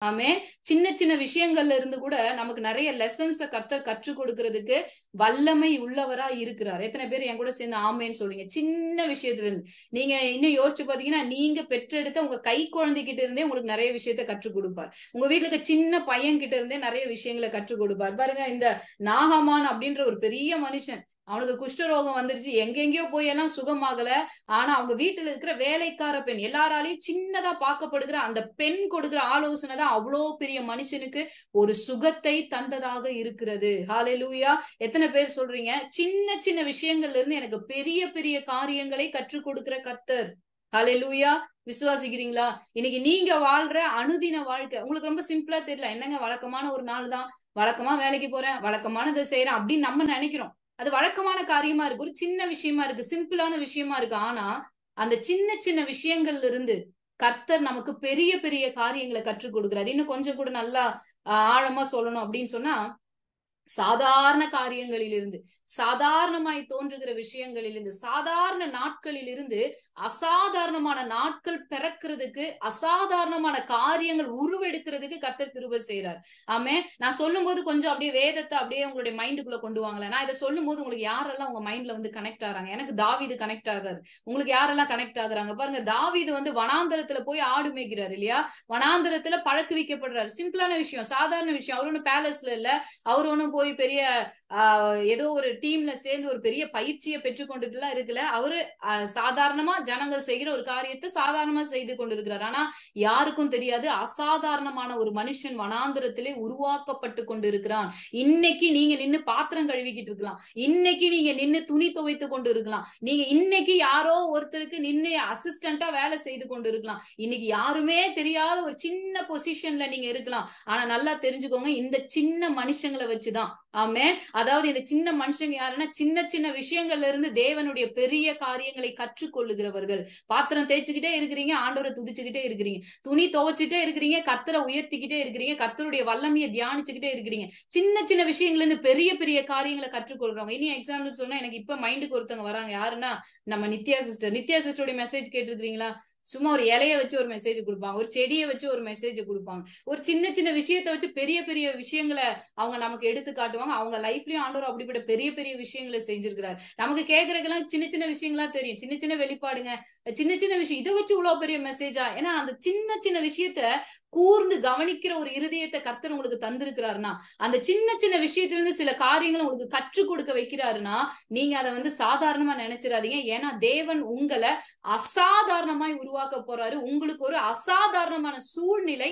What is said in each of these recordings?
ஆமே சின்ன சின்ன விஷயங்கள்ல இருந்து கூட நமக்கு நிறைய லெசன்ஸ கத்தர் கற்றுக் கொடுக்கறதுக்கு வல்லமை உள்ளவரா இருக்கிறார் எத்தனை பேர் என் கூட சேர்ந்து ஆமேன்னு சொல்றீங்க சின்ன விஷயத்துல இருந்து நீங்க இன்னும் யோசிச்சு பாத்தீங்கன்னா நீங்க பெற்றெடுத்த உங்க கை குழந்தைகிட்ட இருந்தே உங்களுக்கு நிறைய விஷயத்த கற்றுக் கொடுப்பார் உங்க வீட்டுல இருக்க சின்ன பையன் கிட்ட இருந்தே நிறைய விஷயங்களை கற்றுக் கொடுப்பார் பாருங்க இந்த நாகமான் அப்படின்ற ஒரு பெரிய மனுஷன் அவனுக்கு குஷ்டரோகம் வந்துருச்சு எங்கெங்கயோ போய் எல்லாம் சுகமாகல ஆனா அவங்க வீட்டுல இருக்கிற வேலைக்கார பெண் எல்லாராலையும் சின்னதா பார்க்கப்படுகிற அந்த பெண் கொடுக்கிற ஆலோசனை தான் அவ்வளோ பெரிய மனுஷனுக்கு ஒரு சுகத்தை தந்ததாக இருக்கிறது ஹாலேலூயா எத்தனை பேர் சொல்றீங்க சின்ன சின்ன விஷயங்கள்ல இருந்து எனக்கு பெரிய பெரிய காரியங்களை கற்றுக் கொடுக்கிற கர்த்தர் ஹalleluya விசுவாசிக்கிறீங்களா இன்னைக்கு நீங்க வாழ்ற அனுதின வாழ்க்கை உங்களுக்கு ரொம்ப சிம்பிளா தெரியல என்னங்க வழக்கமான ஒரு நாள் தான் வழக்கமா வேலைக்கு போறேன் வழக்கமானதை செய்யறேன் அப்படின்னு நம்ம நினைக்கிறோம் அது வழக்கமான காரியமா இருக்கு ஒரு சின்ன விஷயமா இருக்கு சிம்பிளான விஷயமா இருக்கு ஆனா அந்த சின்ன சின்ன விஷயங்கள்ல இருந்து கர்த்தர் நமக்கு பெரிய பெரிய காரியங்களை கற்றுக் கொடுக்குறாரு இன்னும் கொஞ்சம் கூட நல்லா ஆழமா சொல்லணும் அப்படின்னு சொன்னா சாதாரண காரியங்களிலிருந்து சாதாரணமாய் தோன்றுகிற விஷயங்களிலிருந்து சாதாரண நாட்களிலிருந்து அசாதாரணமான நாட்கள் பிறக்கிறதுக்கு அசாதாரணமான காரியங்கள் உருவெடுக்கிறதுக்கு கத்தர் கிருப செய்யறார் ஆமே நான் சொல்லும் போது கொஞ்சம் அப்படியே வேதத்தை அப்படியே உங்களுடைய மைண்டுக்குள்ள கொண்டு வாங்கல நான் இதை சொல்லும் போது உங்களுக்கு யாரெல்லாம் உங்க மைண்ட்ல வந்து கனெக்ட் ஆறாங்க எனக்கு தாவிது கனெக்ட் ஆகுறாரு உங்களுக்கு யாரெல்லாம் கனெக்ட் ஆகுறாங்க பாருங்க தாவிது வந்து வனாந்தரத்துல போய் ஆடு மேய்க்கிறாரு இல்லையா வனாந்தரத்துல பழக்குவிக்கப்படுறாரு சிம்பிளான விஷயம் சாதாரண விஷயம் அவர் ஒன்னும் பேலஸ்ல இல்ல அவர் ஒன்னும் போய் பெரிய ஆஹ் ஏதோ ஒரு டீம்ல சேர்ந்து ஒரு பெரிய பயிற்சியை பெற்றுக்கொண்டுட்டு எல்லாம் இருக்குல்ல அவரு சாதாரணமா ஜனங்கள் செய்கிற ஒரு காரியத்தை சாதாரணமா செய்து கொண்டிருக்கிறார் ஆனா யாருக்கும் தெரியாது அசாதாரணமான ஒரு மனுஷன் வனாந்திரத்திலே உருவாக்கப்பட்டு கொண்டிருக்கிறான் இன்னைக்கு நீங்க நின்னு பாத்திரம் கழுவிக்கிட்டு இருக்கலாம் இன்னைக்கு நீங்க நின்னு துணி துவைத்து கொண்டு இருக்கலாம் நீங்க இன்னைக்கு யாரோ ஒருத்தருக்கு நின்னு அசிஸ்டண்டா வேலை செய்து கொண்டு இருக்கலாம் இன்னைக்கு யாருமே தெரியாத ஒரு சின்ன பொசிஷன்ல நீங்க இருக்கலாம் ஆனா நல்லா தெரிஞ்சுக்கோங்க இந்த சின்ன மனுஷங்களை வச்சுதான் ஆமே அதாவது இந்த சின்ன மனுஷங்க யாருன்னா சின்ன சின்ன விஷயங்கள்ல இருந்து தேவனுடைய பெரிய காரியங்களை கற்றுக்கொள்ளுகிறவர்கள் பாத்திரம் தேய்ச்சிக்கிட்டே இருக்கிறீங்க ஆண்டவரை துதிச்சுக்கிட்டே இருக்கிறீங்க துணி துவைச்சிட்டே இருக்கிறீங்க கத்தரை உயர்த்திக்கிட்டே இருக்கிறீங்க கத்தருடைய வல்லமையை தியானிச்சுக்கிட்டே இருக்கிறீங்க சின்ன சின்ன விஷயங்கள்ல இருந்து பெரிய பெரிய காரியங்களை கற்றுக்கொள்றவங்க இனி எக்ஸாம்பிள் சொன்னா எனக்கு இப்ப மைண்டுக்கு ஒருத்தவங்க வராங்க யாருன்னா நம்ம நித்யா சிஸ்டர் நித்யா சிஸ்டருடைய மெசேஜ் கேட்டிருக்கீங்களா சும்மா ஒரு இலைய வச்சு ஒரு மெசேஜ் கொடுப்பாங்க ஒரு செடியை வச்சு ஒரு மெசேஜ் கொடுப்பாங்க ஒரு சின்ன சின்ன விஷயத்த வச்சு பெரிய பெரிய விஷயங்களை அவங்க நமக்கு எடுத்து காட்டுவாங்க அவங்க லைஃப்லயும் ஆண்டவர் அப்படிப்பட்ட பெரிய பெரிய விஷயங்களை செஞ்சிருக்கிறாரு நமக்கு கேட்கறதுக்கெல்லாம் சின்ன சின்ன விஷயங்களா தெரியும் சின்ன சின்ன வெளிப்பாடுங்க சின்ன சின்ன விஷயம் இதை வச்சு இவ்வளவு பெரிய மெசேஜா ஏன்னா அந்த சின்ன சின்ன விஷயத்த கூர்ந்து கவனிக்கிற ஒரு இருதயத்தை கத்தர் உங்களுக்கு தந்திருக்கிறாருன்னா அந்த சின்ன சின்ன விஷயத்துல இருந்து சில காரியங்களை உங்களுக்கு கற்றுக் கொடுக்க வைக்கிறாருன்னா நீங்க அதை வந்து சாதாரணமா நினைச்சிடாதீங்க ஏன்னா தேவன் உங்களை அசாதாரணமாய் உருவாக்க போறாரு உங்களுக்கு ஒரு அசாதாரணமான சூழ்நிலை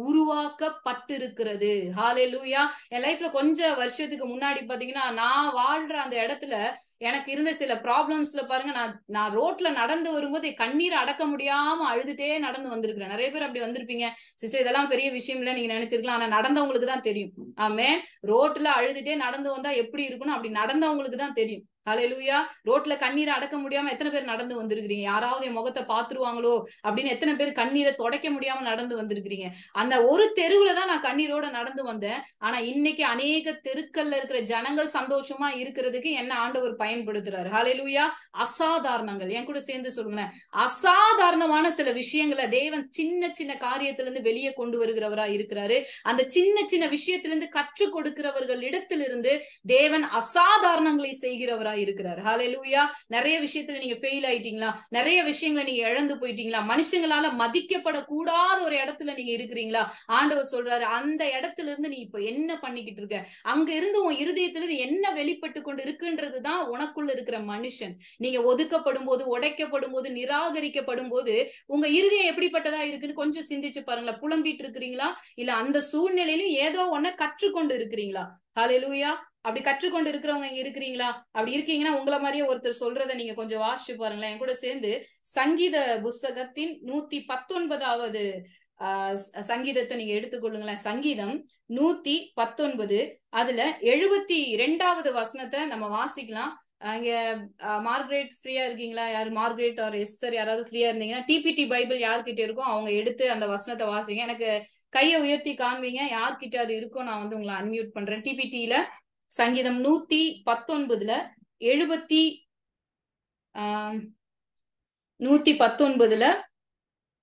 உருவாக்கப்பட்டிருக்கிறது ஹாலே லூயா என் லைஃப்ல கொஞ்சம் வருஷத்துக்கு முன்னாடி பாத்தீங்கன்னா நான் வாழ்ற அந்த இடத்துல எனக்கு இருந்த சில ப்ராப்ளம்ஸ்ல பாருங்க நான் நான் ரோட்ல நடந்து வரும்போது கண்ணீரை அடக்க முடியாம அழுதுட்டே நடந்து வந்திருக்கிறேன் நிறைய பேர் அப்படி வந்திருப்பீங்க சிஸ்டர் இதெல்லாம் பெரிய விஷயம் இல்ல நீங்க நினைச்சிருக்கலாம் ஆனா நடந்தவங்களுக்கு தான் தெரியும் ஆமே ரோட்ல அழுதுட்டே நடந்து வந்தா எப்படி இருக்கணும் அப்படி நடந்தவங்களுக்கு தான் தெரியும் ஹalleluya ரோட்ல கண்ணீரை அடக்க முடியாம எத்தனை பேர் நடந்து வந்திருக்கிறீங்க யாராவது என் முகத்தை பாத்துருவாங்களோ அப்படின்னு எத்தனை பேர் கண்ணீரை தொடக்க முடியாம நடந்து வந்திருக்கிறீங்க அந்த ஒரு தெருவுல தான் நான் கண்ணீரோட நடந்து வந்தேன் ஆனா இன்னைக்கு அநேக தெருக்கள்ல இருக்கிற ஜனங்கள் சந்தோஷமா இருக்கிறதுக்கு என்ன ஆண்டவர் பயன்படுத்துறாரு ஹalleluya அசாதாரணங்கள் என் கூட சேர்ந்து சொல்லுங்களேன் அசாதாரணமான சில விஷயங்களை தேவன் சின்ன சின்ன காரியத்துல இருந்து வெளியே கொண்டு வருகிறவரா இருக்கிறாரு அந்த சின்ன சின்ன விஷயத்துல இருந்து கற்றுக் கொடுக்கிறவர்கள் இடத்திலிருந்து தேவன் அசாதாரணங்களை செய்கிறவரா இருக்கிறார் ஹalleluya நிறைய விஷயத்துல நீங்க ஃபெயில் ஆயிட்டீங்களா நிறைய விஷயங்களை நீங்க இழந்து போயிட்டீங்களா மனுஷங்களால மதிக்கப்படக்கூடாத ஒரு இடத்துல நீங்க இருக்கிறீங்களா ஆண்டவர் சொல்றாரு அந்த இடத்துல இருந்து நீ இப்ப என்ன பண்ணிக்கிட்டு இருக்க அங்க இருந்து உன் இருதயத்துல இருந்து என்ன வெளிப்பட்டு கொண்டு இருக்குன்றதுதான் உனக்குள்ள இருக்கிற மனுஷன் நீங்க ஒதுக்கப்படும் போது உடைக்கப்படும் போது நிராகரிக்கப்படும் போது உங்க இருதயம் எப்படிப்பட்டதா இருக்குன்னு கொஞ்சம் சிந்திச்சு பாருங்களேன் புலம்பிட்டு இருக்கிறீங்களா இல்ல அந்த சூழ்நிலையிலும் ஏதோ ஒன்ன கற்றுக்கொண்டு இருக்கிறீங்களா ஹalleluya அப்படி கற்றுக்கொண்டு இருக்கிறவங்க இங்க இருக்கிறீங்களா அப்படி இருக்கீங்கன்னா உங்களை மாதிரியே ஒருத்தர் சொல்றதை நீங்க கொஞ்சம் வாசிச்சு பாருங்களேன் என் கூட சேர்ந்து சங்கீத புஸ்தகத்தின் நூத்தி பத்தொன்பதாவது ஆஹ் சங்கீதத்தை நீங்க எடுத்துக்கொள்ளுங்களேன் சங்கீதம் நூத்தி பத்தொன்பது அதுல எழுபத்தி ரெண்டாவது வசனத்தை நம்ம வாசிக்கலாம் அங்க மார்க்ரேட் ஃப்ரீயா இருக்கீங்களா யாரு மார்க்ரேட் ஆர் எஸ்தர் யாராவது ஃப்ரீயா இருந்தீங்கன்னா டிபிடி பைபிள் யார்கிட்ட இருக்கோ அவங்க எடுத்து அந்த வசனத்தை வாசிங்க எனக்கு கையை உயர்த்தி காண்பீங்க யார்கிட்ட அது இருக்கோ நான் வந்து உங்களை அன்மியூட் பண்றேன் டிபிடியில சங்கீதம் நூத்தி பத்தொன்பதுல எழுபத்தி ஆஹ் நூத்தி பத்தொன்பதுல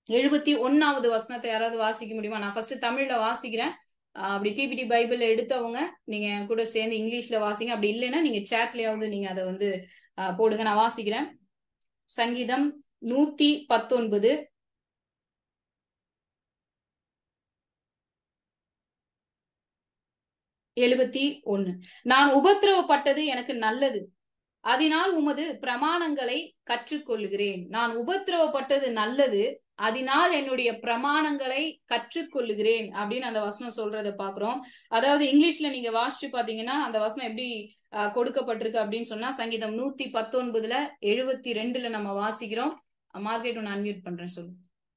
எழுபத்தி ஒன்னாவது வசனத்தை யாராவது வாசிக்க முடியுமா நான் ஃபர்ஸ்ட் தமிழ்ல வாசிக்கிறேன் ஆஹ் அப்படி டிபிடி பைபிள் எடுத்தவங்க நீங்க என் கூட சேர்ந்து இங்கிலீஷ்ல வாசிங்க அப்படி இல்லைன்னா நீங்க சேட்லயாவது நீங்க அதை வந்து ஆஹ் போடுங்க நான் வாசிக்கிறேன் சங்கீதம் நூத்தி பத்தொன்பது எழுபத்தி ஒண்ணு நான் உபத்திரவப்பட்டது எனக்கு நல்லது அதனால் உமது பிரமாணங்களை கற்றுக்கொள்ளுகிறேன் நான் உபத்திரவப்பட்டது நல்லது அதனால் என்னுடைய பிரமாணங்களை கற்றுக்கொள்ளுகிறேன் அப்படின்னு அந்த வசனம் சொல்றத பாக்குறோம் அதாவது இங்கிலீஷ்ல நீங்க வாசிச்சு பாத்தீங்கன்னா அந்த வசனம் எப்படி அஹ், கொடுக்கப்பட்டிருக்கு அப்படின்னு சொன்னா சங்கீதம் நூத்தி பத்தொன்பதுல எழுபத்தி ரெண்டுல நம்ம வாசிக்கிறோம் மார்க்கெட் ஒன்னு அன்மியூட் பண்றேன் சொல்லு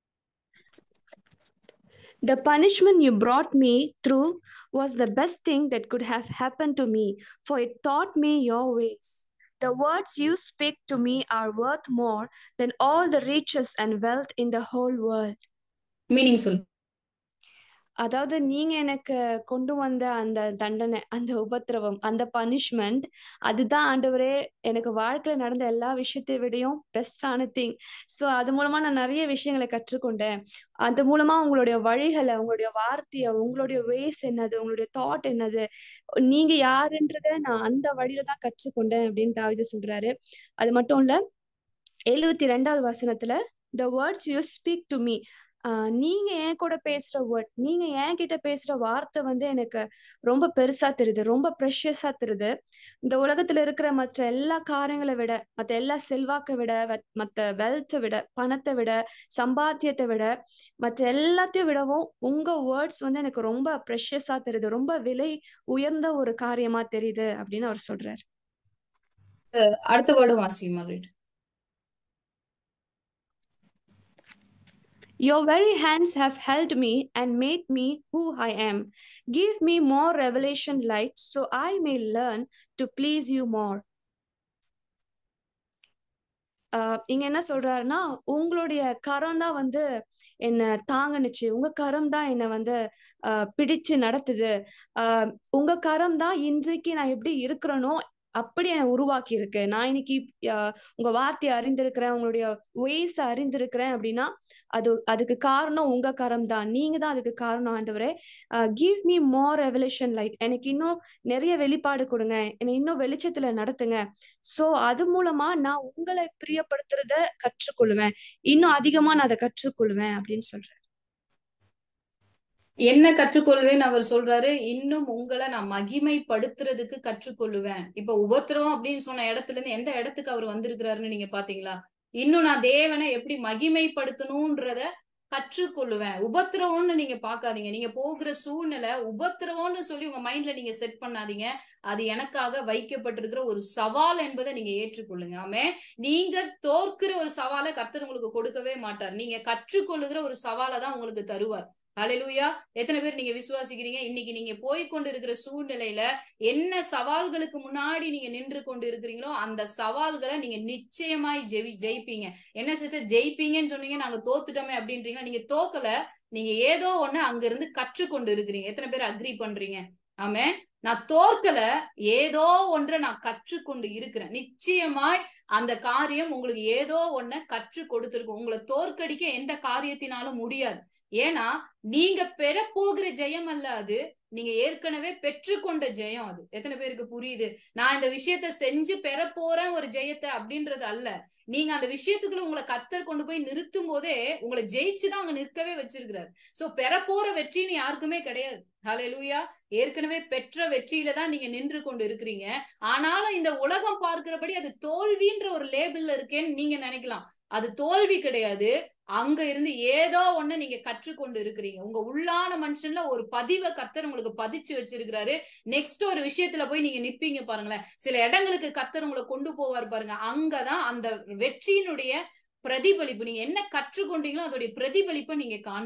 The punishment you brought me through was the best thing that could have happened to me, for it taught me your ways. The words you speak to me are worth more than all the riches and wealth in the whole world. Meaning சொல்லு அதாவது நீங்க எனக்கு கொண்டு வந்த அந்த தண்டனை அந்த உபத்திரவம் அந்த பனிஷ்மெண்ட் அதுதான் ஆண்டவரே எனக்கு வாழ்க்கையில நடந்த எல்லா விஷயத்தை விடையும் பெஸ்டான திங் சோ அது மூலமா நான் நிறைய விஷயங்களை கற்றுக்கொண்டேன் அது மூலமா உங்களுடைய வழிகளை உங்களுடைய வார்த்தைய உங்களுடைய வேஸ் என்னது உங்களுடைய தாட் என்னது நீங்க யாருன்றத நான் அந்த வழியில தான் கற்றுக்கொண்டேன் அப்படின்னு தாவித சொல்றாரு அது மட்டும் இல்ல எழுவத்தி ரெண்டாவது வசனத்துல the words you speak to me நீங்க என் கூட பேசுற வேர்ட் நீங்க என் கிட்ட பேசுற வார்த்தை வந்து எனக்கு ரொம்ப பெருசா தெரியுது ரொம்ப ப்ரெஷியஸா தெரியுது இந்த உலகத்துல இருக்கிற மற்ற எல்லா காரியங்களை விட மத்த எல்லா செல்வாக்கை விட வ- மத்த வெல்த்தை விட பணத்தை விட சம்பாத்தியத்தை விட மற்ற எல்லாத்தையும் விடவும் உங்க வேர்ட்ஸ் வந்து எனக்கு ரொம்ப ப்ரெஷியஸா தெரியுது ரொம்ப விலை உயர்ந்த ஒரு காரியமா தெரியுது அப்படின்னு அவர் சொல்றாரு அடுத்த வேர்டும் வாசிங்க market Your very hands have held me and made me who I am. Give me more revelation light so I may learn to please you more. ஆஹ் இங்க என்ன சொல்றாருன்னா உங்களுடைய கரம் தான் வந்து என்ன தாங்குனுச்சு உங்க கரம் தான் என்ன வந்து ஆஹ் பிடிச்சு நடத்துது ஆஹ் உங்க கரம் தான் இன்றைக்கு நான் எப்படி இருக்கிறேனோ அப்படி என்னை உருவாக்கி இருக்கு நான் இன்னைக்கு ஆஹ் உங்க வார்த்தையை அறிந்திருக்கிறேன் உங்களுடைய ways அறிந்திருக்கிறேன் அப்படின்னா அது அதுக்கு காரணம் உங்க கரம் தான் நீங்க தான் அதுக்கு காரணம் ஆண்டவரே give me more revelation light எனக்கு இன்னும் நிறைய வெளிப்பாடு கொடுங்க என்னை இன்னும் வெளிச்சத்துல நடத்துங்க சோ அது மூலமா நான் உங்களை பிரியப்படுத்துறத கற்றுக்கொள்ளுவேன் இன்னும் அதிகமா நான் அதை கற்றுக்கொள்வேன் அப்படின்னு சொல்றேன் என்ன கற்றுக்கொள்வேன்னு அவர் சொல்றாரு இன்னும் உங்களை நான் மகிமைப்படுத்துறதுக்கு கற்றுக்கொள்ளுவேன் இப்ப உபத்திரவம் அப்படின்னு சொன்ன இடத்துல இருந்து எந்த இடத்துக்கு அவர் வந்திருக்கிறாருன்னு நீங்க பாத்தீங்களா இன்னும் நான் தேவனை எப்படி மகிமைப்படுத்தணும்ன்றத கற்றுக்கொள்ளுவேன் உபத்திரவம்னு நீங்க பாக்காதீங்க நீங்க போகிற சூழ்நிலை உபத்திரவம்னு சொல்லி உங்க மைண்ட்ல நீங்க செட் பண்ணாதீங்க அது எனக்காக வைக்கப்பட்டிருக்கிற ஒரு சவால் என்பதை நீங்க ஏற்றுக்கொள்ளுங்க ஆமே நீங்க தோற்கிற ஒரு சவாலை கர்த்தர் உங்களுக்கு கொடுக்கவே மாட்டார் நீங்க கற்றுக்கொள்ளுகிற ஒரு சவாலை தான் உங்களுக்கு தருவார் ஹalleluya எத்தனை பேர் நீங்க விசுவாசிக்கிறீங்க இன்னைக்கு நீங்க போய் கொண்டு இருக்கிற சூழ்நிலையில என்ன சவால்களுக்கு முன்னாடி நீங்க நின்று கொண்டு இருக்கிறீங்களோ அந்த சவால்களை நீங்க நிச்சயமாய் ஜெயி ஜெயிப்பீங்க என்ன சிஸ்டர் ஜெயிப்பீங்கன்னு சொன்னீங்க நாங்க தோத்துட்டோமே அப்படின்றீங்க நீங்க தோக்கல நீங்க ஏதோ ஒண்ணு அங்க இருந்து கற்றுக்கொண்டு இருக்கிறீங்க எத்தனை பேர் அக்ரி பண்றீங்க ஆமே நான் தோற்கல ஏதோ ஒன்றை நான் கற்றுக்கொண்டு இருக்கிறேன் நிச்சயமாய் அந்த காரியம் உங்களுக்கு ஏதோ ஒன்ன கற்று கொடுத்திருக்கும் உங்களை தோற்கடிக்க எந்த காரியத்தினாலும் முடியாது ஏன்னா நீங்க பெறப்போகிற ஜெயம் அல்ல அது நீங்க ஏற்கனவே பெற்றுக்கொண்ட ஜெயம் அது எத்தனை பேருக்கு புரியுது நான் இந்த விஷயத்த செஞ்சு பெற போறேன் ஒரு ஜெயத்தை அப்படின்றது அல்ல நீங்க அந்த விஷயத்துக்குள்ள உங்களை கத்தர் கொண்டு போய் நிறுத்தும் போதே உங்களை ஜெயிச்சுதான் அங்க நிற்கவே வச்சிருக்கிறார் சோ பெற போற வெற்றின்னு யாருக்குமே கிடையாது ஹalleluya ஏற்கனவே பெற்ற வெற்றியில தான் நீங்க நின்று கொண்டு இருக்கிறீங்க ஆனாலும் இந்த உலகம் பார்க்கிறபடி அது தோல்வின்ற ஒரு லேபிள்ல இருக்கேன்னு நீங்க நினைக்கலாம் அது தோல்வி கிடையாது அங்க இருந்து ஏதோ ஒண்ணு நீங்க கற்றுக்கொண்டு இருக்கிறீங்க உங்க உள்ளான மனுஷன்ல ஒரு பதிவை கர்த்தர் உங்களுக்கு பதிச்சு வச்சிருக்கிறாரு நெக்ஸ்ட் ஒரு விஷயத்துல போய் நீங்க நிப்பீங்க பாருங்களேன் சில இடங்களுக்கு கர்த்தர் உங்களை கொண்டு போவார் பாருங்க அங்கதான் அந்த வெற்றியினுடைய பிரதிபலிப்பு நீங்க என்ன கற்றுக்கொண்டீங்களோ அதோடைய பிரதிபலிப்பை நீங்க காண்பீங்க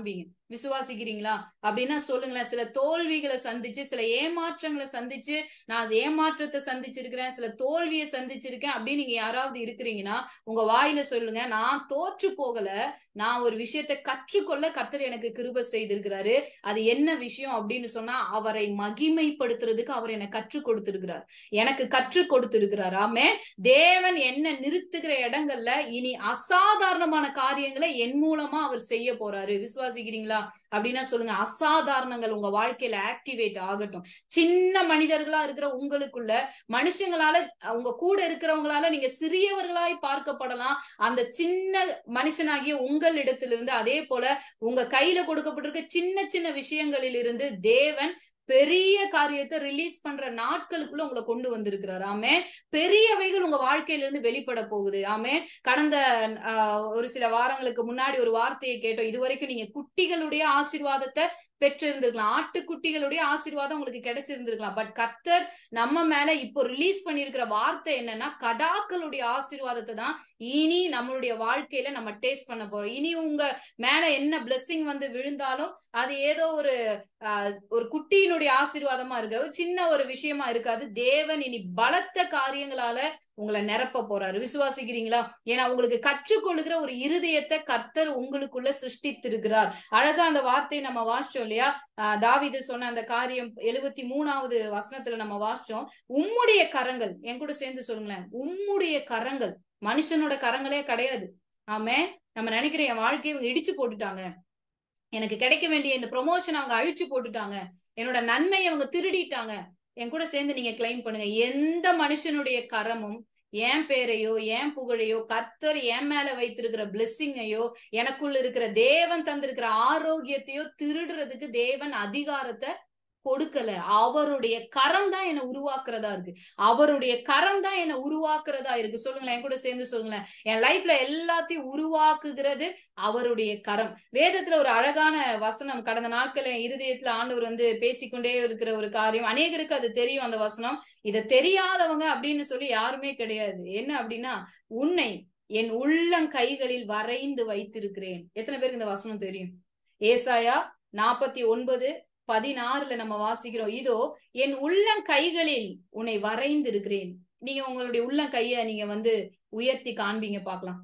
விசுவாசிக்கிறீங்களா அப்படின்னா சொல்லுங்களேன் சில தோல்விகளை சந்திச்சு சில ஏமாற்றங்களை சந்திச்சு நான் ஏமாற்றத்தை சந்திச்சிருக்கிறேன் சில தோல்வியை சந்திச்சிருக்கேன் அப்படின்னு நீங்க யாராவது இருக்கிறீங்கன்னா உங்க வாயில சொல்லுங்க நான் தோற்று போகல நான் ஒரு விஷயத்தை கற்றுக்கொள்ள கத்தர் எனக்கு கிருப செய்திருக்கிறாரு அது என்ன விஷயம் அப்படின்னு சொன்னா அவரை மகிமைப்படுத்துறதுக்கு அவர் எனக்கு கற்றுக் கொடுத்திருக்கிறார் எனக்கு கற்றுக் கொடுத்திருக்கிறார் ஆமே தேவன் என்ன நிறுத்துகிற இடங்கள்ல இனி அசாதாரணமான காரியங்களை என் மூலமா அவர் செய்ய போறாரு விசுவாசிக்கிறீங்களா அப்படின்னா சொல்லுங்க அசாதாரணங்கள் உங்க வாழ்க்கையில ஆக்டிவேட் ஆகட்டும் சின்ன மனிதர்களா இருக்கிற உங்களுக்குள்ள மனுஷங்களால உங்க கூட இருக்கிறவங்களால நீங்க சிறியவர்களாய் பார்க்கப்படலாம் அந்த சின்ன மனுஷனாகிய உங்களிடத்திலிருந்து அதே போல உங்க கையில கொடுக்கப்பட்டிருக்க சின்ன சின்ன விஷயங்களில் இருந்து தேவன் பெரிய காரியத்தை ரிலீஸ் பண்ற நாட்களுக்குள்ள உங்களை கொண்டு வந்திருக்கிறார் ஆமே பெரியவைகள் உங்க வாழ்க்கையில இருந்து வெளிப்பட போகுது ஆமே கடந்த ஒரு சில வாரங்களுக்கு முன்னாடி ஒரு வார்த்தையை கேட்டோம் இதுவரைக்கும் நீங்க குட்டிகளுடைய ஆசிர்வாதத்தை பெற்றிருந்திருக்கலாம் ஆட்டுக்குட்டிகளுடைய ஆசீர்வாதம் உங்களுக்கு கிடைச்சிருந்திருக்கலாம் பட் கத்தர் நம்ம மேல இப்போ ரிலீஸ் பண்ணிருக்கிற வார்த்தை என்னன்னா கடாக்களுடைய ஆசீர்வாதத்தை தான் இனி நம்மளுடைய வாழ்க்கையில நம்ம டேஸ்ட் பண்ண போறோம் இனி உங்க மேல என்ன பிளெஸ்ஸிங் வந்து விழுந்தாலும் அது ஏதோ ஒரு ஒரு குட்டியினுடைய ஆசீர்வாதமா இருக்க சின்ன ஒரு விஷயமா இருக்காது தேவன் இனி பலத்த காரியங்களால உங்களை நிரப்ப போறாரு விசுவாசிக்கிறீங்களா ஏன்னா உங்களுக்கு கற்றுக்கொள்ளுகிற ஒரு இருதயத்தை கர்த்தர் உங்களுக்குள்ள சிருஷ்டித்திருக்கிறார் அழகா அந்த வார்த்தையை நம்ம வாசிச்சோம் இல்லையா தாவிது சொன்ன அந்த காரியம் எழுபத்தி மூணாவது வசனத்துல நம்ம வாசிச்சோம் உம்முடைய கரங்கள் என் கூட சேர்ந்து சொல்லுங்களேன் உம்முடைய கரங்கள் மனுஷனோட கரங்களே கிடையாது ஆமே நம்ம நினைக்கிறேன் என் வாழ்க்கையை இவங்க இடிச்சு போட்டுட்டாங்க எனக்கு கிடைக்க வேண்டிய இந்த ப்ரொமோஷன் அவங்க அழிச்சு போட்டுட்டாங்க என்னோட நன்மையை அவங்க திருடிட்டாங்க என் கூட சேர்ந்து நீங்க கிளைம் பண்ணுங்க எந்த மனுஷனுடைய கரமும் என் பேரையோ என் புகழையோ கர்த்தர் என் மேல வைத்திருக்கிற பிளெஸ்ஸிங்கையோ எனக்குள்ள இருக்கிற தேவன் தந்திருக்கிற ஆரோக்கியத்தையோ திருடுறதுக்கு தேவன் அதிகாரத்தை கொடுக்கல அவருடைய கரம் தான் என்ன உருவாக்குறதா இருக்கு அவருடைய கரம் தான் என்ன உருவாக்குறதா இருக்கு சொல்லுங்களேன் என் கூட சேர்ந்து சொல்லுங்களேன் என் லைஃப்ல எல்லாத்தையும் உருவாக்குகிறது அவருடைய கரம் வேதத்துல ஒரு அழகான வசனம் கடந்த நாட்கள் என் இருதயத்துல ஆண்டவர் வந்து பேசிக்கொண்டே இருக்கிற ஒரு காரியம் அநேகருக்கு அது தெரியும் அந்த வசனம் இதை தெரியாதவங்க அப்படின்னு சொல்லி யாருமே கிடையாது என்ன அப்படின்னா உன்னை என் உள்ளங்கைகளில் வரைந்து வைத்திருக்கிறேன் எத்தனை பேருக்கு இந்த வசனம் தெரியும் ஏசாயா நாற்பத்தி ஒன்பது பதினாறுல நம்ம வாசிக்கிறோம் இதோ என் உள்ளங்கைகளில் உன்னை வரைந்து இருக்கிறேன் நீங்க உங்களுடைய உள்ளங்கைய நீங்க வந்து உயர்த்தி காண்பீங்க பாக்கலாம்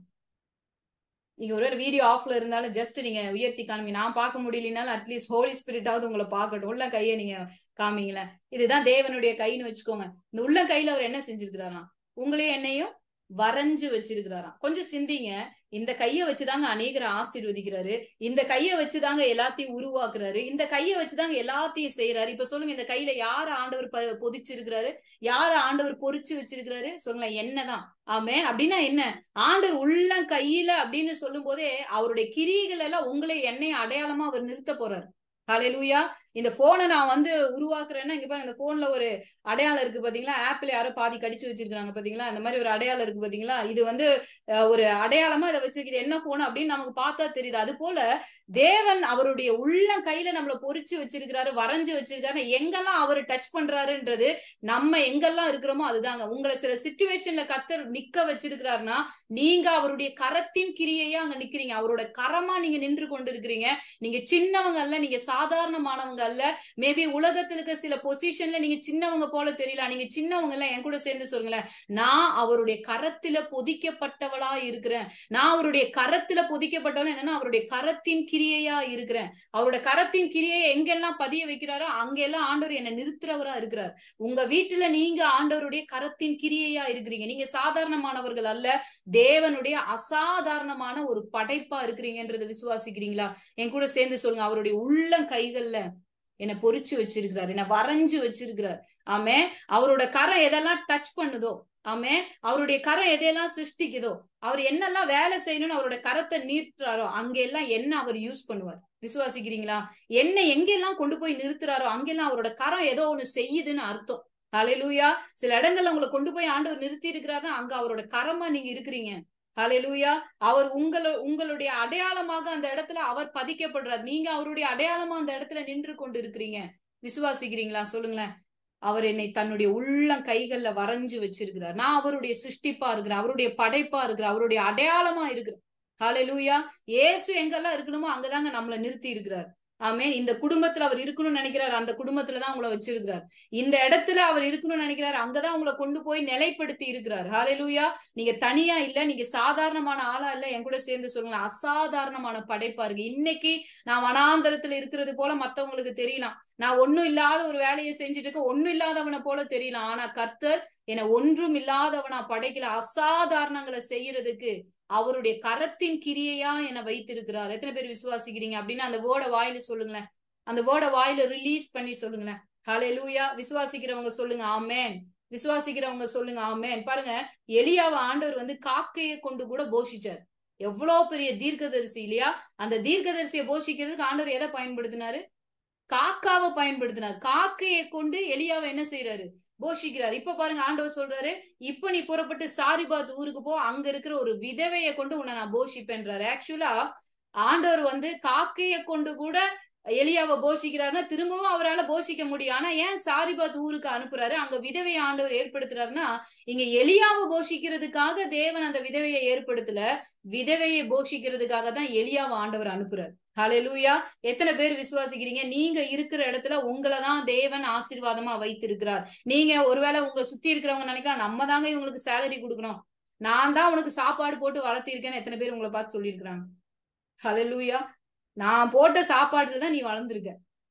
நீங்க ஒரு வீடியோ ஆஃப்ல இருந்தாலும் ஜஸ்ட் நீங்க உயர்த்தி காண்பீங்க நான் பார்க்க முடியலனாலும் அட்லீஸ்ட் ஹோலி ஸ்பிரிட்டாவது உங்களை பார்க்கட்டும் உள்ள கையை நீங்க காமிங்களேன் இதுதான் தேவனுடைய கைன்னு வச்சுக்கோங்க இந்த உள்ள கையில அவர் என்ன செஞ்சிருக்கிறாராம் உங்களையும் என்னையும் வரைஞ்சு வச்சிருக்கிறாராம் கொஞ்சம் சிந்திங்க இந்த கைய வச்சுதாங்க அநேகரை ஆசீர்வதிக்கிறாரு இந்த கைய வச்சுதாங்க எல்லாத்தையும் உருவாக்குறாரு இந்த கைய வச்சுதாங்க எல்லாத்தையும் செய்யறாரு இப்ப சொல்லுங்க இந்த கையில யார ஆண்டவர் பொதிச்சிருக்கிறாரு யார ஆண்டவர் பொறிச்சு வச்சிருக்கிறாரு சொல்லுங்களேன் என்னதான் ஆமே அப்படின்னா என்ன ஆண்டவர் உள்ள கையில அப்படின்னு சொல்லும் போதே அவருடைய கிரியைகள் எல்லாம் உங்களை என்னையும் அடையாளமா அவர் நிறுத்த போறாரு காலையிலூயா இந்த போனை நான் வந்து உருவாக்குறேன்னா இங்க பாருங்க இந்த போன்ல ஒரு அடையாளம் இருக்கு பாத்தீங்களா ஆப்பிள் யாரோ பாதி கடிச்சு வச்சிருக்காங்க பாத்தீங்களா இந்த மாதிரி ஒரு அடையாளம் இருக்கு பாத்தீங்களா இது வந்து ஒரு அடையாளமா இதை வச்சிருக்குது என்ன போன் அப்படின்னு நமக்கு பார்த்தா தெரியுது அது போல தேவன் அவருடைய உள்ள கையில நம்மள பொறிச்சு வச்சிருக்கிறாரு வரைஞ்சு வச்சிருக்காரு எங்கெல்லாம் அவர் டச் பண்றாருன்றது நம்ம எங்கெல்லாம் இருக்கிறோமோ அதுதாங்க உங்களை சில சுச்சுவேஷன்ல கத்தர் நிக்க வச்சிருக்கிறாருன்னா நீங்க அவருடைய கரத்தின் கிரியையா அங்க நிக்கிறீங்க அவரோட கரமா நீங்க நின்று கொண்டு இருக்கிறீங்க நீங்க சின்னவங்க அல்ல நீங்க சாதாரணமானவங்க அல்ல மேபி உலகத்துல இருக்க சில பொசிஷன்ல நீங்க சின்னவங்க போல தெரியல நீங்க சின்னவங்க எல்லாம் என் கூட சேர்ந்து சொல்லுங்களேன் நான் அவருடைய கரத்துல பொதிக்கப்பட்டவளா இருக்கிறேன் நான் அவருடைய கரத்துல பொதிக்கப்பட்டவள் என்னன்னா அவருடைய கரத்தின் கிரியையா இருக்கிறேன் அவரோட கரத்தின் கிரியை எங்கெல்லாம் பதிய வைக்கிறாரோ அங்கெல்லாம் ஆண்டவர் என்ன நிறுத்துறவரா இருக்கிறார் உங்க வீட்டுல நீங்க ஆண்டவருடைய கரத்தின் கிரியையா இருக்கிறீங்க நீங்க சாதாரணமானவர்கள் அல்ல தேவனுடைய அசாதாரணமான ஒரு படைப்பா இருக்கிறீங்கன்றது விசுவாசிக்கிறீங்களா என் கூட சேர்ந்து சொல்லுங்க அவருடைய உள்ளம் கைகள்ல என்ன பொறிச்சு வச்சிருக்கிறார் என்ன வரைஞ்சு வச்சிருக்கிறார் ஆமே அவரோட கரம் எதெல்லாம் டச் பண்ணுதோ ஆமே அவருடைய கரம் எதையெல்லாம் சிருஷ்டிக்குதோ அவர் என்னெல்லாம் வேலை செய்யணும்னு அவரோட கரத்தை நீட்டுறாரோ அங்கெல்லாம் என்ன அவர் யூஸ் பண்ணுவார் விசுவாசிக்கிறீங்களா என்ன எங்கெல்லாம் கொண்டு போய் நிறுத்துறாரோ அங்கெல்லாம் அவரோட கரம் ஏதோ ஒண்ணு செய்யுதுன்னு அர்த்தம் ஹalleluya சில இடங்கள்ல உங்களை கொண்டு போய் ஆண்டவர் நிறுத்தி இருக்கிறாருன்னா அங்க அவரோட கரமா நீங்க இருக்கிறீங்க ஹalleluya அவர் உங்கள உங்களுடைய அடையாளமாக அந்த இடத்துல அவர் பதிக்கப்படுறார் நீங்க அவருடைய அடையாளமா அந்த இடத்துல நின்று கொண்டு இருக்கிறீங்க விசுவாசிக்கிறீங்களா சொல்லுங்களேன் அவர் என்னை தன்னுடைய உள்ளம் கைகள்ல வரைஞ்சு வச்சிருக்கிறார் நான் அவருடைய சிருஷ்டிப்பா இருக்கிறேன் அவருடைய படைப்பா இருக்கிறேன் அவருடைய அடையாளமா இருக்கிறேன் ஹalleluya இயேசு எங்கெல்லாம் இருக்கணுமோ அங்கதாங்க நம்மள நிறுத்தி இருக்கிறார் ஆமே இந்த குடும்பத்துல அவர் இருக்கணும்னு நினைக்கிறார் அந்த குடும்பத்துல தான் உங்களை வச்சிருக்கிறார் இந்த இடத்துல அவர் இருக்கணும்னு நினைக்கிறார் அங்கதான் உங்களை கொண்டு போய் நிலைப்படுத்தி இருக்கிறார் ஹalleluya நீங்க தனியா இல்ல நீங்க சாதாரணமான ஆளா இல்ல என் கூட சேர்ந்து சொல்லுங்க அசாதாரணமான படைப்பா இருக்கு இன்னைக்கு நான் வனாந்தரத்துல இருக்கிறது போல மத்தவங்களுக்கு தெரியலாம் நான் ஒண்ணும் இல்லாத ஒரு வேலையை செஞ்சுட்டு இருக்க ஒண்ணும் இல்லாதவனை போல தெரியலாம் ஆனா கர்த்தர் என்னை ஒன்றும் இல்லாதவனா படைக்கல அசாதாரணங்களை செய்யறதுக்கு அவருடைய கரத்தின் கிரியையா என்னை வைத்திருக்கிறார் எத்தனை பேர் விசுவாசிக்கிறீங்க அப்படின்னு அந்த வேர்டை வாயில சொல்லுங்களேன் அந்த வேர்டை வாயில ரிலீஸ் பண்ணி சொல்லுங்களேன் ஹலே லூயா விசுவாசிக்கிறவங்க சொல்லுங்க ஆமேன் விசுவாசிக்கிறவங்க சொல்லுங்க ஆமேன் பாருங்க எலியாவை ஆண்டவர் வந்து காக்கையை கொண்டு கூட போஷிச்சார் எவ்வளவு பெரிய தீர்க்கதரிசி இல்லையா அந்த தீர்க்கதரிசியை போஷிக்கிறதுக்கு ஆண்டவர் எதை பயன்படுத்தினாரு காக்காவை பயன்படுத்தினார் காக்கையை கொண்டு எலியாவை என்ன செய்யறாரு போஷிக்கிறார் இப்ப பாருங்க ஆண்டவர் சொல்றாரு இப்ப நீ புறப்பட்டு சாரிபாத் ஊருக்கு போ அங்க இருக்கிற ஒரு விதவைய கொண்டு உன்னை நான் போஷிப்பேன்றாரு ஆக்சுவலா ஆண்டவர் வந்து காக்கைய கொண்டு கூட எலியாவை போஷிக்கிறாருன்னா திரும்பவும் அவரால் போஷிக்க முடியும் ஆனா ஏன் சாரிபாத் ஊருக்கு அனுப்புறாரு அங்க விதவையை ஆண்டவர் ஏற்படுத்துறாருன்னா இங்க எலியாவை போஷிக்கிறதுக்காக தேவன் அந்த விதவையை ஏற்படுத்தல விதவையை போஷிக்கிறதுக்காக தான் எலியாவை ஆண்டவர் அனுப்புறாரு ஹலெலூயா எத்தனை பேர் விசுவாசிக்கிறீங்க நீங்க இருக்கிற இடத்துல உங்களை தான் தேவன் ஆசீர்வாதமா வைத்திருக்கிறார் நீங்க ஒருவேளை உங்களை சுத்தி இருக்கிறவங்க நினைக்கலாம் நம்ம தாங்க இவங்களுக்கு சேலரி கொடுக்கணும் நான் தான் உனக்கு சாப்பாடு போட்டு வளர்த்திருக்கேன்னு எத்தனை பேர் உங்களை பார்த்து சொல்லியிருக்கிறாங்க ஹலெலூயா நான் போட்ட சாப்பாடுல தான் நீ வளர்ந்துருக்க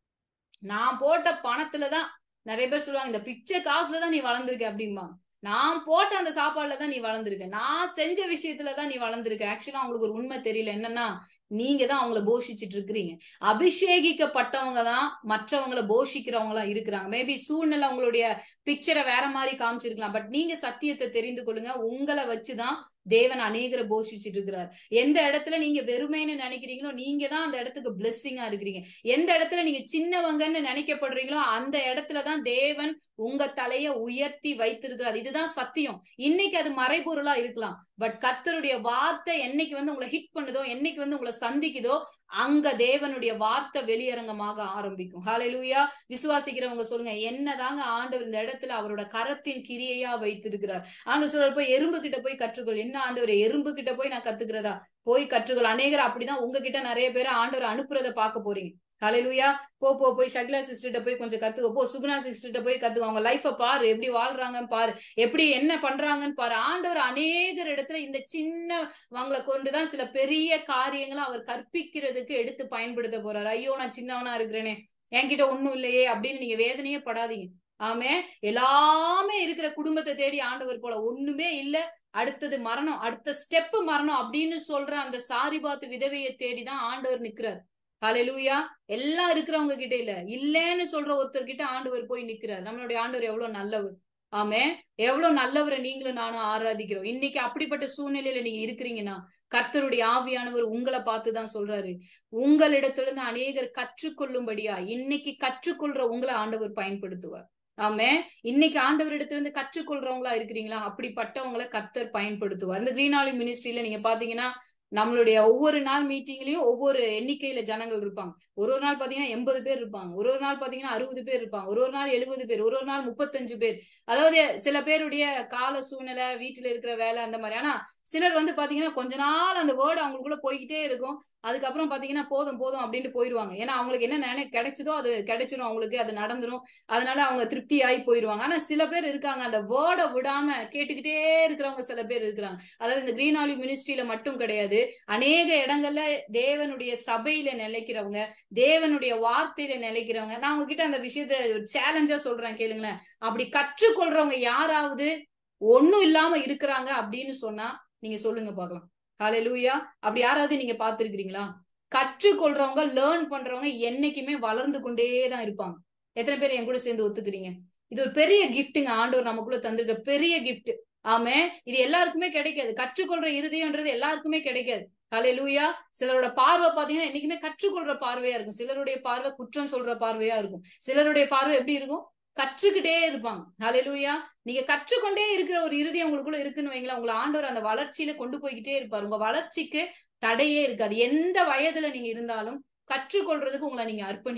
நான் போட்ட பணத்துலதான் நிறைய பேர் சொல்லுவாங்க இந்த பிச்சை காசுல தான் நீ வளர்ந்துருக்க அப்படிம்பா நான் போட்ட அந்த சாப்பாடுல தான் நீ வளர்ந்துருக்க நான் செஞ்ச விஷயத்துலதான் நீ வளர்ந்துருக்க ஆக்சுவலா அவங்களுக்கு ஒரு உண்மை தெரியல என்னன்னா நீங்க தான் அவங்கள போஷிச்சுட்டு இருக்கிறீங்க அபிஷேகிக்கப்பட்டவங்க தான் மற்றவங்களை போஷிக்கிறவங்களா இருக்கிறாங்க மேபி சூழ்நிலை உங்களுடைய பிக்சரை வேற மாதிரி காமிச்சிருக்கலாம் பட் நீங்க சத்தியத்தை தெரிந்து கொள்ளுங்க உங்களை வச்சுதான் தேவன் அநேகரை போஷிச்சுட்டு இருக்கிறார் எந்த இடத்துல நீங்க வெறுமைன்னு நினைக்கிறீங்களோ நீங்க தான் அந்த இடத்துக்கு பிளெஸ்ஸிங்கா இருக்கிறீங்க எந்த இடத்துல நீங்க சின்னவங்கன்னு நினைக்கப்படுறீங்களோ அந்த இடத்துலதான் தேவன் உங்க தலைய உயர்த்தி வைத்திருக்கிறார் இதுதான் சத்தியம் இன்னைக்கு அது மறைபொருளா இருக்கலாம் பட் கர்த்தருடைய வார்த்தை என்னைக்கு வந்து உங்களை ஹிட் பண்ணுதோ என்னைக்கு வந்து உங்களை சந்திக்குதோ அங்க தேவனுடைய வார்த்தை வெளியரங்கமாக ஆரம்பிக்கும் ஹalleluya விசுவாசிக்கிறவங்க சொல்லுங்க என்னதாங்க ஆண்டவர் இந்த இடத்துல அவரோட கரத்தின் கிரியையா வைத்திருக்கிறார் ஆண்டவர் சொல்ற போய் எறும்பு கிட்ட போய் கற்றுக்கொள் என்ன ஆண்டவர் எறும்பு கிட்ட போய் நான் கத்துக்கிறதா போய் கற்றுக்கொள் அநேகர் அப்படிதான் உங்ககிட்ட நிறைய பேர் ஆண்டவர் அனுப்புறத பார்க்க போறீங்க ஹalleluya போ போ போய் ஷக்லா சிஸ்டர்கிட்ட போய் கொஞ்சம் கத்துக்கோ போ சுகுணா சிஸ்டர்கிட்ட போய் கத்துக்கோ அவங்க லைஃப பாரு எப்படி வாழ்றாங்கன்னு பாரு எப்படி என்ன பண்றாங்கன்னு பாரு ஆண்டவர் அநேகர் இடத்துல இந்த சின்னவங்களை கொண்டுதான் சில பெரிய காரியங்களை அவர் கற்பிக்கிறதுக்கு எடுத்து பயன்படுத்த போறாரு ஐயோ நான் சின்னவனா இருக்கிறேனே என்கிட்ட ஒண்ணும் இல்லையே அப்படின்னு நீங்க வேதனையே படாதீங்க ஆமே எல்லாமே இருக்கிற குடும்பத்தை தேடி ஆண்டவர் போல ஒண்ணுமே இல்ல அடுத்தது மரணம் அடுத்த ஸ்டெப் மரணம் அப்படின்னு சொல்ற அந்த சாரிபாத்து விதவையை தேடிதான் ஆண்டவர் நிக்கிறார் ஹalleluya எல்லாம் இருக்கிறவங்க கிட்ட இல்ல இல்லன்னு சொல்ற ஒருத்தர் கிட்ட ஆண்டவர் போய் நிக்கிறார் நம்மளுடைய ஆண்டவர் எவ்வளவு நல்லவர் ஆமே எவ்வளவு நல்லவரை நீங்களும் நானும் ஆராதிக்கிறோம் இன்னைக்கு அப்படிப்பட்ட சூழ்நிலையில நீங்க இருக்கிறீங்கன்னா கர்த்தருடைய ஆவியானவர் உங்களை பார்த்துதான் சொல்றாரு உங்களிடத்துல இருந்து அநேகர் கற்றுக்கொள்ளும்படியா இன்னைக்கு கற்றுக்கொள்ற உங்களை ஆண்டவர் பயன்படுத்துவார் ஆமே இன்னைக்கு ஆண்டவரிடத்துல இருந்து கற்றுக்கொள்றவங்களா இருக்கிறீங்களா அப்படிப்பட்டவங்களை கர்த்தர் பயன்படுத்துவார் இந்த கிரீனாலி மினிஸ்ட்ரியில நீங்க பாத்தீங்கன்னா நம்மளுடைய ஒவ்வொரு நாள் மீட்டிங்லயும் ஒவ்வொரு எண்ணிக்கையில ஜனங்கள் இருப்பாங்க ஒரு ஒரு நாள் பாத்தீங்கன்னா எண்பது பேர் இருப்பாங்க ஒரு ஒரு நாள் பாத்தீங்கன்னா அறுபது பேர் இருப்பாங்க ஒரு ஒரு நாள் எழுபது பேர் ஒரு ஒரு நாள் முப்பத்தஞ்சு பேர் அதாவது சில பேருடைய கால சூழ்நிலை வீட்டுல இருக்கிற வேலை அந்த மாதிரி ஆனா சிலர் வந்து பாத்தீங்கன்னா கொஞ்ச நாள் அந்த வேர்டு அவங்களுக்குள்ள போய்கிட்டே இருக்கும் அதுக்கப்புறம் பாத்தீங்கன்னா போதும் போதும் அப்படின்ட்டு போயிருவாங்க ஏன்னா அவங்களுக்கு என்ன நினை கிடைச்சதோ அது கிடைச்சிரும் அவங்களுக்கு அது நடந்துரும் அதனால அவங்க திருப்தி ஆகி போயிருவாங்க ஆனா சில பேர் இருக்காங்க அந்த வேர்டை விடாம கேட்டுக்கிட்டே இருக்கிறவங்க சில பேர் இருக்கிறாங்க அதாவது இந்த கிரீன் ஆலிவ் மினிஸ்ட்ரியில மட்டும் கிடையாது அநேக இடங்கள்ல தேவனுடைய சபையில நிலைக்கிறவங்க தேவனுடைய வார்த்தையில நிலைக்கிறவங்க நான் உங்ககிட்ட அந்த விஷயத்த சேலஞ்சா சொல்றேன் கேளுங்களேன் அப்படி கற்றுக்கொள்றவங்க யாராவது ஒண்ணும் இல்லாம இருக்கிறாங்க அப்படின்னு சொன்னா நீங்க சொல்லுங்க பாக்கலாம் ஹாலே லூயா அப்படி யாராவது நீங்க பாத்துருக்கீங்களா கற்றுக்கொள்றவங்க லேர்ன் பண்றவங்க என்னைக்குமே வளர்ந்து கொண்டே தான் இருப்பாங்க எத்தனை பேர் என் கூட சேர்ந்து ஒத்துக்கிறீங்க இது ஒரு பெரிய கிஃப்ட்டுங்க ஆண்டவர் நமக்குள்ள தந்திருக்க பெரிய கிஃப்ட் ஆமே இது எல்லாருக்குமே கிடைக்காது கற்றுக்கொள்ற இறுதின்றது எல்லாருக்குமே கிடைக்காது ஹலே லூயா சிலரோட பார்வை பாத்தீங்கன்னா என்னைக்குமே கற்றுக்கொள்ற பார்வையா இருக்கும் சிலருடைய பார்வை குற்றம் சொல்ற பார்வையா இருக்கும் சிலருடைய பார்வை எப்படி இருக்கும் கற்றுக்கிட்டே இருப்பாங்க ஹலே லூயா நீங்க கற்றுக்கொண்டே இருக்கிற ஒரு இறுதி உங்களுக்குள்ள இருக்குன்னு வைங்களா உங்களை ஆண்டவர் அந்த வளர்ச்சியில கொண்டு போய்கிட்டே இருப்பாரு உங்க வளர்ச்சிக்கு தடையே இருக்காது எந்த வயதுல நீங்க இருந்தாலும் கற்றுக்கொள்றதுக்கு உங்களை நீங்க அர்ப்பணிங்க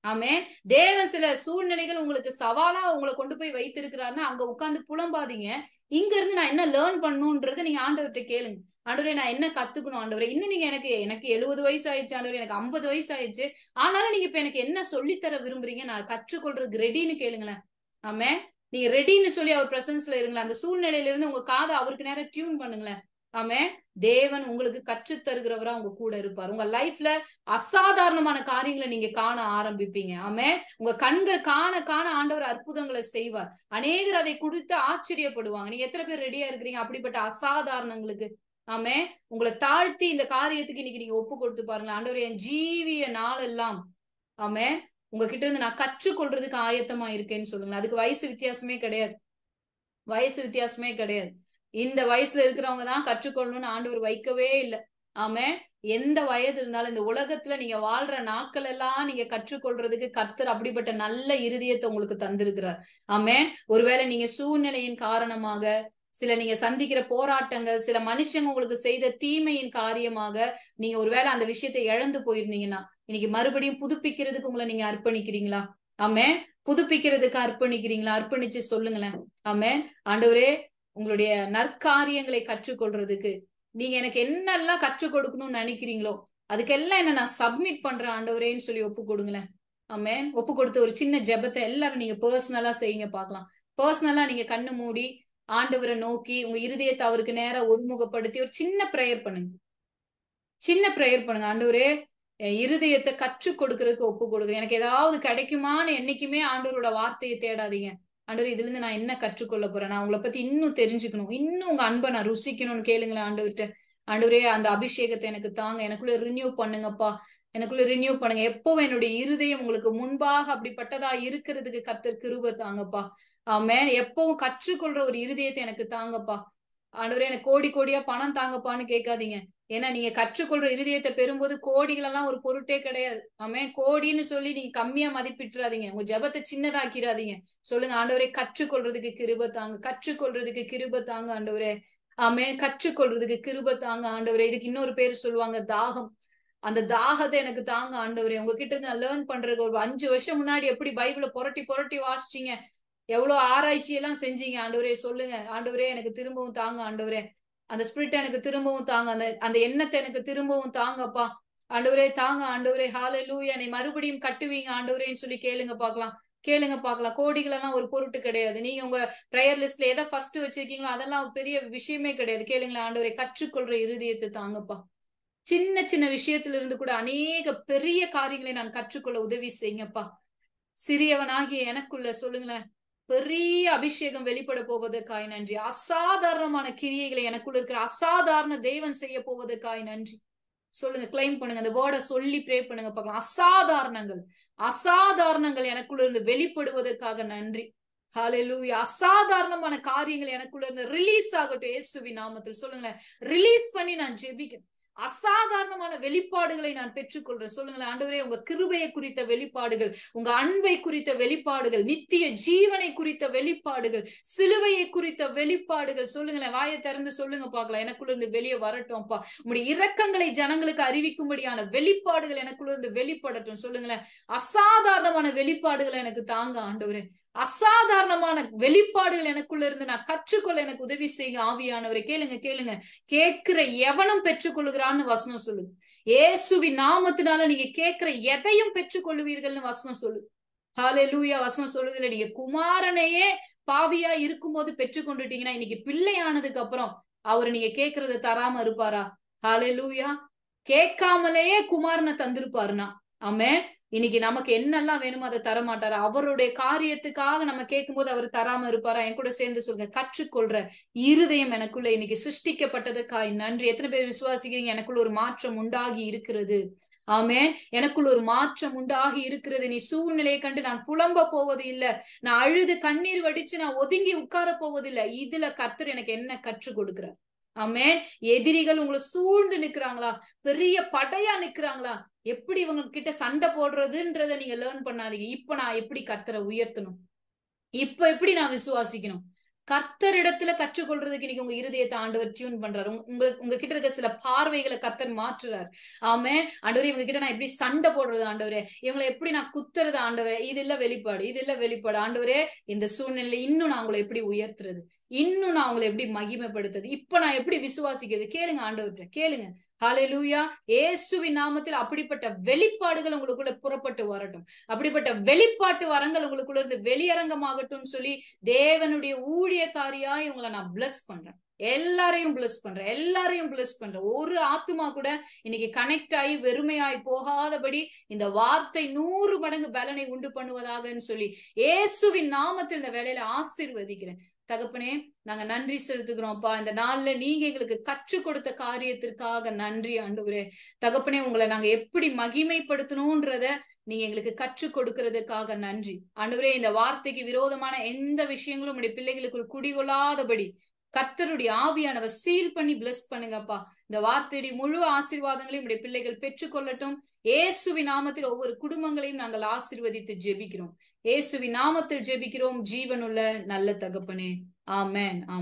ஆமே தேவன் சில சூழ்நிலைகள் உங்களுக்கு சவாலா உங்களை கொண்டு போய் வைத்திருக்கிறாருன்னா அங்க உட்கார்ந்து புலம்பாதீங்க இங்க இருந்து நான் என்ன லேர்ன் பண்ணணும்ன்றத நீங்க ஆண்டவர்கிட்ட கேளுங்க ஆண்டவரே நான் என்ன கத்துக்கணும் ஆண்டவரே இன்னும் நீங்க எனக்கு எனக்கு எழுபது வயசு ஆயிடுச்சு ஆண்டவரே எனக்கு ஐம்பது வயசு ஆயிடுச்சு ஆனாலும் நீங்க இப்ப எனக்கு என்ன சொல்லித்தர விரும்புறீங்க நான் கற்றுக்கொள்றதுக்கு ரெடின்னு கேளுங்களேன் ஆமே நீங்க ரெடின்னு சொல்லி அவர் பிரசன்ஸ்ல இருங்களேன் அந்த சூழ்நிலையில இருந்து உங்க காதை அவருக்கு நேரம் டியூன் பண்ணுங்களேன் ஆமே தேவன் உங்களுக்கு கற்று தருகிறவரா உங்க கூட இருப்பார் உங்க லைஃப்ல அசாதாரணமான காரியங்களை நீங்க காண ஆரம்பிப்பீங்க ஆமே உங்க கண்கள் காண காண ஆண்டவர் அற்புதங்களை செய்வார் அநேகர் அதை கொடுத்து ஆச்சரியப்படுவாங்க நீங்க எத்தனை பேர் ரெடியா இருக்கிறீங்க அப்படிப்பட்ட அசாதாரணங்களுக்கு ஆமே உங்களை தாழ்த்தி இந்த காரியத்துக்கு இன்னைக்கு நீங்க ஒப்பு கொடுத்து பாருங்க ஆண்டவர் என் ஜீவிய நாளெல்லாம் ஆமே உங்ககிட்ட இருந்து நான் கற்றுக்கொள்றதுக்கு ஆயத்தமா இருக்கேன்னு சொல்லுங்க அதுக்கு வயசு வித்தியாசமே கிடையாது வயசு வித்தியாசமே கிடையாது இந்த வயசுல இருக்கிறவங்க தான் கற்றுக்கொள்ளணும்னு ஆண்டவர் வைக்கவே இல்லை ஆமே எந்த வயது இருந்தாலும் இந்த உலகத்துல நீங்க வாழ்ற நாட்கள் எல்லாம் நீங்க கற்றுக்கொள்றதுக்கு கர்த்தர் அப்படிப்பட்ட நல்ல இருதயத்தை உங்களுக்கு தந்திருக்கிறார் ஆமே ஒருவேளை நீங்க சூழ்நிலையின் காரணமாக சில நீங்க சந்திக்கிற போராட்டங்கள் சில மனுஷங்க உங்களுக்கு செய்த தீமையின் காரியமாக நீங்க ஒருவேளை அந்த விஷயத்தை இழந்து போயிருந்தீங்கன்னா இன்னைக்கு மறுபடியும் புதுப்பிக்கிறதுக்கு உங்களை நீங்க அர்ப்பணிக்கிறீங்களா ஆமே புதுப்பிக்கிறதுக்கு அர்ப்பணிக்கிறீங்களா அர்ப்பணிச்சு சொல்லுங்களேன் ஆமே ஆண்டவரே உங்களுடைய நற்காரியங்களை கற்றுக்கொள்றதுக்கு நீங்க எனக்கு என்னெல்லாம் கற்றுக் கொடுக்கணும்னு நினைக்கிறீங்களோ அதுக்கெல்லாம் என்ன நான் சப்மிட் பண்றேன் ஆண்டவரேன்னு சொல்லி ஒப்பு கொடுங்களேன் ஆமே ஒப்பு கொடுத்து ஒரு சின்ன ஜெபத்தை எல்லாரும் நீங்க பர்சனலா செய்யுங்க பார்க்கலாம் பர்சனலா நீங்க கண்ணு மூடி ஆண்டவரை நோக்கி உங்க இருதயத்தை அவருக்கு நேரம் ஒருமுகப்படுத்தி ஒரு சின்ன ப்ரேயர் பண்ணுங்க சின்ன ப்ரேயர் பண்ணுங்க ஆண்டவரே என் இருதயத்தை கற்றுக் கொடுக்கறதுக்கு ஒப்பு கொடுக்குறேன் எனக்கு ஏதாவது கிடைக்குமான்னு என்னைக்குமே ஆண்டவரோட வார்த்தையை தேடாதீங்க ஆண்டவர் இதுல இருந்து நான் என்ன கற்றுக்கொள்ள போறேன் நான் உங்களை பத்தி இன்னும் தெரிஞ்சுக்கணும் இன்னும் உங்க அன்பை நான் ருசிக்கணும்னு கேளுங்களேன் ஆண்டவர்கிட்ட ஆண்டவரே அந்த அபிஷேகத்தை எனக்கு தாங்க எனக்குள்ள ரினியூ பண்ணுங்கப்பா எனக்குள்ள ரினியூ பண்ணுங்க எப்பவும் என்னுடைய இருதயம் உங்களுக்கு முன்பாக அப்படிப்பட்டதா இருக்கிறதுக்கு கத்தர் கிருப தாங்கப்பா ஆமே எப்பவும் கற்றுக்கொள்ற ஒரு இருதயத்தை எனக்கு தாங்கப்பா ஆண்டவரே எனக்கு கோடி கோடியா பணம் தாங்கப்பான்னு கேட்காதீங்க ஏன்னா நீங்க கற்றுக்கொள்ற இருதயத்தை பெறும்போது கோடிகள் எல்லாம் ஒரு பொருட்டே கிடையாது ஆமே கோடின்னு சொல்லி நீங்க கம்மியா மதிப்பிட்டுறாதீங்க உங்க ஜபத்தை சின்னதாக்கிறாதீங்க சொல்லுங்க ஆண்டவரே கற்றுக்கொள்றதுக்கு கிருப தாங்க கற்றுக்கொள்றதுக்கு கிருப தாங்க ஆண்டவரே ஆமே கற்றுக்கொள்றதுக்கு கிருப தாங்க ஆண்டவரே இதுக்கு இன்னொரு பேர் சொல்லுவாங்க தாகம் அந்த தாகத்தை எனக்கு தாங்க ஆண்டவரே உங்ககிட்ட இருந்து நான் லேர்ன் பண்றது ஒரு அஞ்சு வருஷம் முன்னாடி எப்படி பைபிள புரட்டி புரட்டி வாசிச்சீங்க எவ்வளவு ஆராய்ச்சி எல்லாம் செஞ்சீங்க ஆண்டவரே சொல்லுங்க ஆண்டவரே எனக்கு திரும்பவும் தாங்க ஆண்டவரே அந்த ஸ்பிரிட் எனக்கு திரும்பவும் தாங்க அந்த அந்த எண்ணத்தை எனக்கு திரும்பவும் தாங்கப்பா ஆண்டவரே தாங்க ஆண்டவரே ஹாலே லூயா என்னை மறுபடியும் கட்டுவீங்க ஆண்டவரேன்னு சொல்லி கேளுங்க பாக்கலாம் கேளுங்க பாக்கலாம் கோடிகள் எல்லாம் ஒரு பொருட்டு கிடையாது நீங்க உங்க ப்ரேயர் லிஸ்ட்ல எதை ஃபர்ஸ்ட் வச்சிருக்கீங்களோ அதெல்லாம் பெரிய விஷயமே கிடையாது கேளுங்களேன் ஆண்டவரே கற்றுக்கொள்ற இருதயத்தை தாங்கப்பா சின்ன சின்ன விஷயத்துல இருந்து கூட அநேக பெரிய காரியங்களை நான் கற்றுக்கொள்ள உதவி செய்யுங்கப்பா சிறியவனாகிய எனக்குள்ள சொல்லுங்களேன் பெரிய அபிஷேகம் வெளிப்பட போவதற்காய் நன்றி அசாதாரணமான கிரியைகளை எனக்குள்ள இருக்கிற அசாதாரண தேவன் செய்ய போவதற்காய் நன்றி சொல்லுங்க கிளைம் பண்ணுங்க அந்த வேர்டை சொல்லி ப்ரே பண்ணுங்க பார்க்கலாம் அசாதாரணங்கள் அசாதாரணங்கள் எனக்குள்ள இருந்து வெளிப்படுவதற்காக நன்றி ஹalleluya அசாதாரணமான காரியங்கள் எனக்குள்ள இருந்து ரிலீஸ் ஆகட்டும் இயேசுவின் நாமத்தில் சொல்லுங்களேன் ரிலீஸ் பண்ணி நான் ஜெபிக்கிறேன் அசாதாரணமான வெளிப்பாடுகளை நான் பெற்றுக்கொள்றேன் சொல்லுங்களேன் ஆண்டவரே உங்க கிருபையை குறித்த வெளிப்பாடுகள் உங்க அன்பை குறித்த வெளிப்பாடுகள் நித்திய ஜீவனை குறித்த வெளிப்பாடுகள் சிலுவையை குறித்த வெளிப்பாடுகள் சொல்லுங்களேன் வாயை திறந்து சொல்லுங்க பார்க்கலாம் எனக்குள்ள இருந்து வெளியே வரட்டும்ப்பா உங்களுடைய இரக்கங்களை ஜனங்களுக்கு அறிவிக்கும்படியான வெளிப்பாடுகள் எனக்குள்ள இருந்து வெளிப்படட்டும் சொல்லுங்களேன் அசாதாரணமான வெளிப்பாடுகளை எனக்கு தாங்க ஆண்டவரே அசாதாரணமான வெளிப்பாடுகள் எனக்குள்ள இருந்து நான் கற்றுக்கொள்ள எனக்கு உதவி செய்யுங்க ஆவியானவரை கேளுங்க கேளுங்க கேட்கிற எவனும் பெற்றுக்கொள்கிறான்னு வசனம் சொல்லு ஏசுவின் நாமத்தினால நீங்க கேட்கிற எதையும் பெற்றுக்கொள்வீர்கள்னு வசனம் சொல்லு ஹாலே லூயா வசனம் சொல்லுதுல நீங்க குமாரனையே பாவியா இருக்கும்போது பெற்றுக்கொண்டுட்டீங்கன்னா இன்னைக்கு பிள்ளையானதுக்கு அப்புறம் அவர் நீங்க கேட்கறத தராம இருப்பாரா ஹாலே லூயா கேட்காமலேயே குமாரனை தந்திருப்பாருனா ஆமே இன்னைக்கு நமக்கு என்னெல்லாம் வேணுமோ அதை தர மாட்டாரு அவருடைய காரியத்துக்காக நம்ம கேட்கும்போது அவர் தராம இருப்பாரா என் கூட சேர்ந்து சொல்லுங்க கற்றுக்கொள்ற இருதயம் எனக்குள்ள இன்னைக்கு சிருஷ்டிக்கப்பட்டதுக்காய் நன்றி எத்தனை பேர் விசுவாசிக்கிறீங்க எனக்குள்ள ஒரு மாற்றம் உண்டாகி இருக்கிறது ஆமே எனக்குள்ள ஒரு மாற்றம் உண்டாகி இருக்கிறது நீ சூழ்நிலையை கண்டு நான் புலம்ப போவது இல்ல நான் அழுது கண்ணீர் வடிச்சு நான் ஒதுங்கி உட்கார போவதில்லை இதுல கத்தர் எனக்கு என்ன கற்றுக் கொடுக்கிறார் ஆமே எதிரிகள் உங்களை சூழ்ந்து நிக்கிறாங்களா பெரிய படையா நிக்கிறாங்களா எப்படி இவங்க கிட்ட சண்டை போடுறதுன்றத நீங்க லேர்ன் பண்ணாதீங்க இப்ப நான் எப்படி கத்தரை உயர்த்தணும் இப்ப எப்படி நான் விசுவாசிக்கணும் கர்த்தரிடத்துல கற்றுக்கொள்றதுக்கு இன்னைக்கு உங்க இருதயத்தை ஆண்டவர் டியூன் பண்றாரு உங்க- உங்க உங்க கிட்ட இருக்க சில பார்வைகளை கர்த்தர் மாற்றுறார் ஆமே ஆண்டவரே இவங்க கிட்ட நான் எப்படி சண்டை போடுறது ஆண்டவரே இவங்களை எப்படி நான் குத்துறது ஆண்டவரே இது இல்ல வெளிப்பாடு இது இல்ல வெளிப்பாடு ஆண்டவரே இந்த சூழ்நிலையில இன்னும் நான் உங்களை எப்படி உயர்த்துறது இன்னும் நான் உங்களை எப்படி மகிமைப்படுத்துறது இப்ப நான் எப்படி விசுவாசிக்கிறது கேளுங்க ஆண்டவர்கிட்ட கேளுங்க ஹalleluya இயேசுவின் நாமத்தில் அப்படிப்பட்ட வெளிப்பாடுகள் உங்களுக்குள்ள புறப்பட்டு வரட்டும் அப்படிப்பட்ட வெளிப்பாட்டு வரங்கள் உங்களுக்குள்ள இருந்து வெளியரங்கமாகட்டும் சொல்லி தேவனுடைய ஊழியக்காரியா இவங்களை நான் bless பண்றேன் எல்லாரையும் bless பண்றேன் எல்லாரையும் bless பண்றேன் ஒரு ஆத்துமா கூட இன்னைக்கு கனெக்ட் ஆகி வெறுமையாய் போகாதபடி இந்த வார்த்தை நூறு மடங்கு பலனை உண்டு பண்ணுவதாகன்னு சொல்லி இயேசுவின் நாமத்தில் இந்த வேலையில ஆசீர்வதிக்கிறேன் தகப்பனே நாங்க நன்றி செலுத்துகிறோம்ப்பா இந்த நாள்ல நீங்க எங்களுக்கு கற்றுக் கொடுத்த காரியத்திற்காக நன்றி ஆண்டவரே தகப்பனே உங்களை நாங்க எப்படி மகிமைப்படுத்தணும்ன்றத நீங்க எங்களுக்கு கற்றுக் கொடுக்கறதுக்காக நன்றி ஆண்டவரே இந்த வார்த்தைக்கு விரோதமான எந்த விஷயங்களும் உடைய பிள்ளைகளுக்குள் குடிகொள்ளாதபடி கர்த்தருடைய ஆவியானவர் சீல் பண்ணி பிளஸ் பண்ணுங்கப்பா இந்த வார்த்தையுடைய முழு ஆசீர்வாதங்களையும் உடைய பிள்ளைகள் பெற்றுக்கொள்ளட்டும் இயேசுவின் நாமத்தில் ஒவ்வொரு குடும்பங்களையும் நாங்கள் ஆசீர்வதித்து ஜெபிக்கிறோம் இயேசுவின் நாமத்தில் ஜெபிக்கிறோம் ஜீவனுள்ள நல்ல தகப்பனே ஆமென் ஆமென்